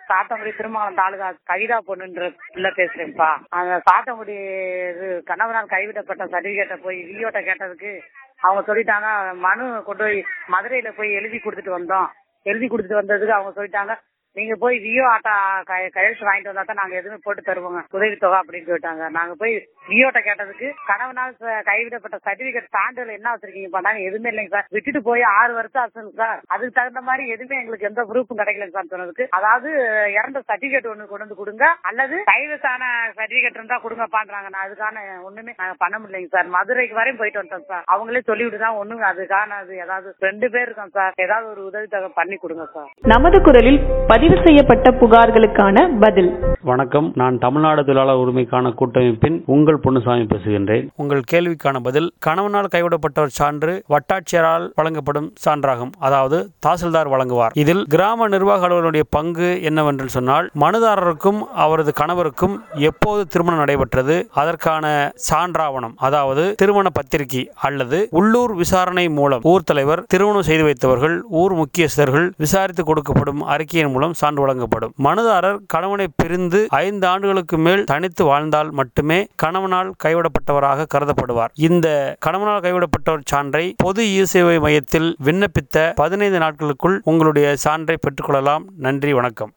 சாத்தங்குடி திருமங்கலம் தாலுகா கவிதா பொண்ணுன்ற பிள்ளை பேசுறேன்ப்பா அந்த சாத்தங்குடி இது கணவனால் கைவிடப்பட்ட சர்டிபிகேட்டை போய் விஓட்ட கேட்டதுக்கு அவங்க சொல்லிட்டாங்க மனு கொண்டு போய் மதுரையில போய் எழுதி கொடுத்துட்டு வந்தோம் எழுதி கொடுத்துட்டு வந்ததுக்கு அவங்க சொல்லிட்டாங்க நீங்க போய் விஓ ஆட்டா க- கையெழுத்து வாங்கிட்டு வந்தா தான் நாங்க எதுவுமே போட்டு தருவோங்க உதவித்தொகை அப்படின்னு சொல்லிட்டாங்க நாங்க போய் விஓட்ட கேட்டதுக்கு கணவனால் ச- கைவிடப்பட்ட சர்டிபிகேட் சான்றிதழ் என்ன வச்சிருக்கீங்க பண்ணாங்க எதுவுமே இல்லைங்க சார் விட்டுட்டு போய் ஆறு வருஷம் ஆச்சுங்க சார் அதுக்கு தகுந்த மாதிரி எதுவுமே எங்களுக்கு எந்த ப்ரூஃபும் கிடைக்கலங்க சார் சொன்னதுக்கு அதாவது இறந்த சர்டிபிகேட் ஒண்ணு கொண்டு வந்து கொடுங்க அல்லது கைவசான சர்டிபிகேட் இருந்தா கொடுங்கப்பான்றாங்க நான் அதுக்கான ஒண்ணுமே நாங்க பண்ண முடியலைங்க சார் மதுரைக்கு வரையும் போயிட்டு வந்துட்டோம் சார் அவங்களே சொல்லிவிட்டு தான் ஒண்ணுங்க அதுக்கான அது ஏதாவது ரெண்டு பேர் இருக்கோம் சார் ஏதாவது ஒரு உதவி தொகை பண்ணி கொடுங்க சார் நமது குரலில் பதிவு செய்யப்பட்ட புகார்களுக்கான பதில் வணக்கம் நான் தமிழ்நாடு தொழிலாளர் உரிமைக்கான கூட்டமைப்பின் உங்கள் பொன்னுசாமி பேசுகின்றேன் உங்கள் கேள்விக்கான பதில் கணவனால் கைவிடப்பட்டோர் சான்று வட்டாட்சியரால் வழங்கப்படும் சான்றாகும் அதாவது தாசில்தார் வழங்குவார் இதில் கிராம நிர்வாக அலுவலருடைய பங்கு என்னவென்று சொன்னால் மனுதாரருக்கும் அவரது கணவருக்கும் எப்போது திருமணம் நடைபெற்றது அதற்கான சான்றாவணம் அதாவது திருமண பத்திரிகை அல்லது உள்ளூர் விசாரணை மூலம் ஊர் தலைவர் திருமணம் செய்து வைத்தவர்கள் ஊர் முக்கியஸ்தர்கள் விசாரித்து கொடுக்கப்படும் அறிக்கையின் மூலம் சான்று வழங்கப்படும் மனுதாரர் கணவனை பிரிந்து ஐந்து ஆண்டுகளுக்கு மேல் தனித்து வாழ்ந்தால் மட்டுமே கணவனால் கைவிடப்பட்டவராக கருதப்படுவார் இந்த கணவனால் கைவிடப்பட்டவர் சான்றை பொது இ சேவை மையத்தில் விண்ணப்பித்த பதினைந்து நாட்களுக்குள் உங்களுடைய சான்றை பெற்றுக்கொள்ளலாம் நன்றி வணக்கம்